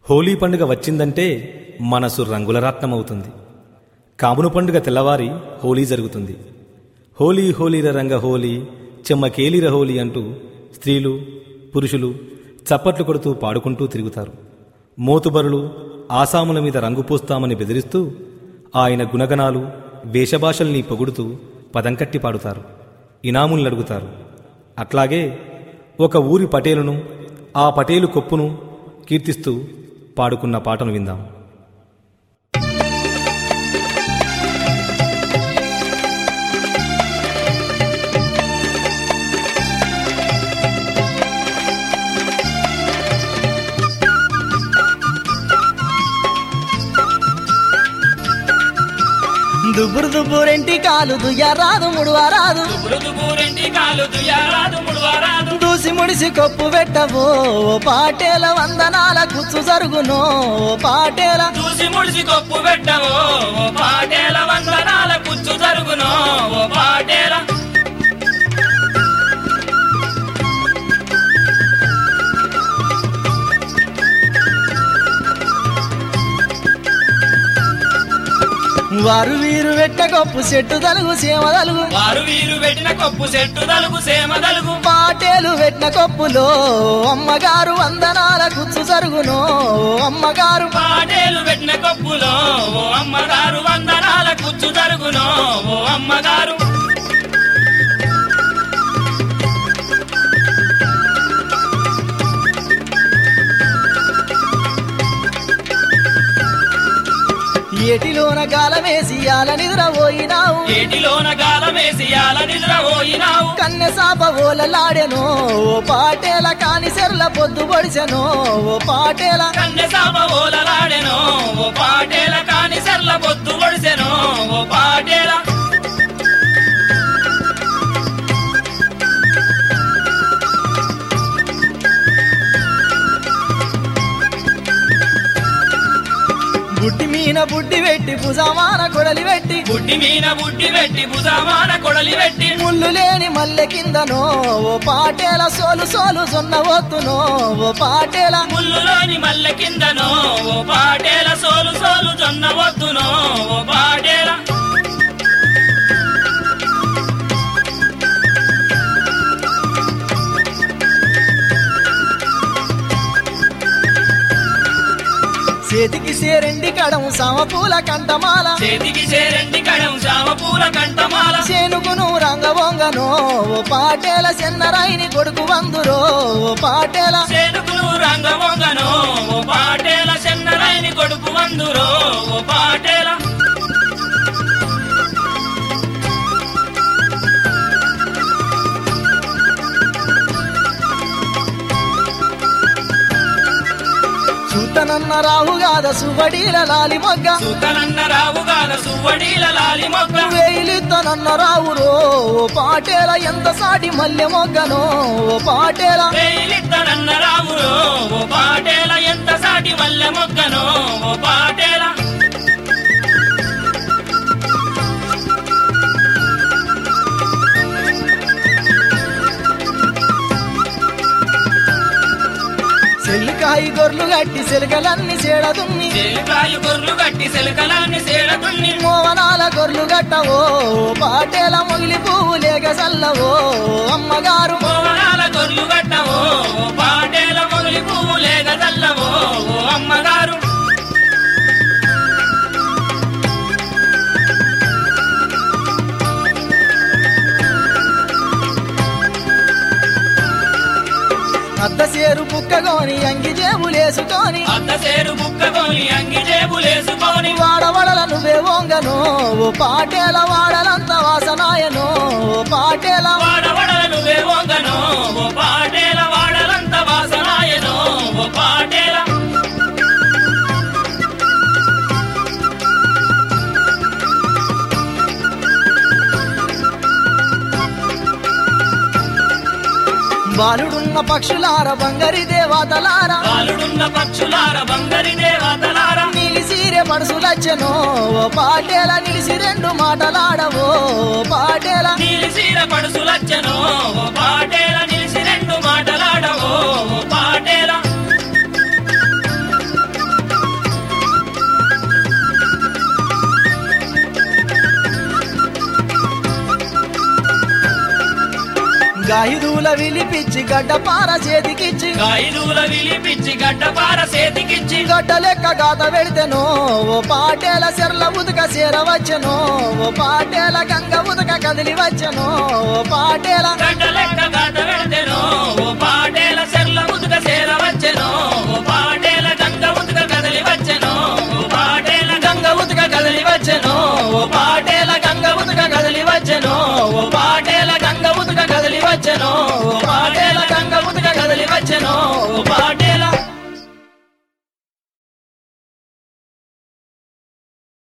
హోలీ పండుగ వచ్చిందంటే మనసు రంగుల రాట్నమవుతుంది కామును పండుగ తెల్లవారి హోలీ జరుగుతుంది హోలీ హోలీర రంగ హోలీ చెమ్మకేలిర హోలీ అంటూ స్త్రీలు పురుషులు చప్పట్లు కొడుతూ పాడుకుంటూ తిరుగుతారు మోతుబరులు ఆసాముల మీద రంగు పూస్తామని బెదిరిస్తూ ఆయన గుణగణాలు వేషభాషల్ని పొగుడుతూ పదంకట్టి పాడుతారు ఇనాముల్ని అడుగుతారు అట్లాగే ఒక ఊరి పటేలును ఆ పటేలు కొప్పును కీర్తిస్తూ పాడుకున్న పాటను విందాం దుబ్బురు దుబ్బురెంటి కాలు దుయ్యరాదు ముడువారాదు మృదుపూరెంటి కాలు దుయారాదు ముడువారాదు దూసి ముడిసి కొప్పు పెట్టవో ఓ పాటేల వందనాల కుచ్చు జరుగునో ఓ పాటేల చూసి ముడిసి కొప్పు పెట్టవో ఓ పాటేల వందనాల కుచ్చు జరుగునో ఓ పాటేల వారు వీరు వెట్ట కొప్పు చెట్టు తలుగు సీమ తలుగు వారు వీరు పెట్టిన కొప్పు చెట్టు తలుగు సేమ తలుగు పాటేలు పెట్టిన కొప్పులో ఓ అమ్మగారు వందనాల కుచ్చు జరుగునో ఓ అమ్మగారు పాటేలు పెట్టిన కొప్పులో ఓ అమ్మగారు వందనాల కుచ్చు జరుగునో ఓ అమ్మగారు ఏటిలోన గాలమేసి ఆల నిద్ర పోయినావు ఏటిలోన గాలమేసి యాల నిద్ర పోయినావు కన్నె సాప ఓలలాడెను ఓ పాటేల కాని సెర్ల పొద్దు పొడిచెను ఓ పాటేల కన్నె సాప ఓలలాడెనో ఓ పాటేల కాని సర్ల పొద్దు పొడిసెనో ఓ పాటేల బుడ్డి మీన బుడ్డి పెట్టి భుజమాన కొడలి పెట్టి బుడ్డి మీన బుడ్డి పెట్టి భుజమాన కొడలి పెట్టి ముళ్ళు లేని మల్లె కిందనో ఓ పాటేల సోలు సోలు జొన్న ఒత్తునో ఓ పాటేల ముల్లులోని మల్లె కిందనో ఓ పాటేల సోలు సోలు జొన్న వద్దునో ఓ పాటేల చేతికి సేరెండి కడం సమపూల కంటమాల చేతికి చేరండి కడం చామపూల కంటమాల చేనుకును రంగవొంగనో ఓ పాటేల చెన్నరాయిని కొడుకు వందురో ఓ పాటేల చేనుకులు రంగవొంగనో ఓ పాటేల చెన్నరాయిని కొడుకు వందురో ఓ పాటేల చూతనన్న రాహుగాద సుబడీల లాలి మొగ్గ సుతనన్న రావుగాల సువ్వడీల లాలి మొగ్గ వేలిత్తనన్న రావురో ఓ పాటేల ఎంత సాటి మల్లె మొగ్గనో ఓ పాటేల వేలిత్తనన్న రామురో ఓ పాటేల ఎంత సాటి మల్లె మొగ్గనో ఓ పాటేల చెల్లికాయి గొర్లు గట్టి సెలకలన్నీ చేడదున్ని చెలికాయ గొర్రు గట్టి సెలకలాన్ని సేడతుల్ని మోవనాల గొర్లు గట్టవో ఓ పాటేల మొగిలి పువ్వు లేక చల్లవో ఓ అమ్మగారు మోవనాల గొర్లు గట్టవో ఓ పాటేల మొగలి పువ్వు లేక చల్లవో ఓ అమ్మగారు అద్ద సేరు బుక్కగోని అంగి జేబులేసుకొని అత్త సేరు బుక్కకొని అంగి జేబులేసుకొని వాడవడల నువ్వే వంగను ఓ పాటేల వాడలంత వాసనాయను ఓ పాటేల వాడవడల నువ్వే వంగనో ఓ పాటేల వాడలంత వాసనాయనో ఓ పాటేల బాలుడున్న పక్షులార బంగరి దేవతలార బాలుడున్న పక్షులార బంగరి దేవతలార నిలిసిరే పడుసులచ్చను ఓ పాటేల నిలిసి రెండు మాటలాడవో ఓ పాటేల నిలిసిర పడుసులచ్చనో ఓ పాటేల నిలిసి రెండు మాటలాడవో ఓ పాటేల గాయిదూల విలిపిచ్చి గడ్డ పార చేతికిచ్చి గాయిదూల విలిపిచ్చి గడ్డపార సేతికిచ్చి గడ్డ లెక్క గాత పెడితేనో ఓ పాటేల సెర్ల ఉదక చేర వచ్చెనో ఓ పాటేల గంగ ఉదక కదిలి వచ్చెనో ఓ పాటేల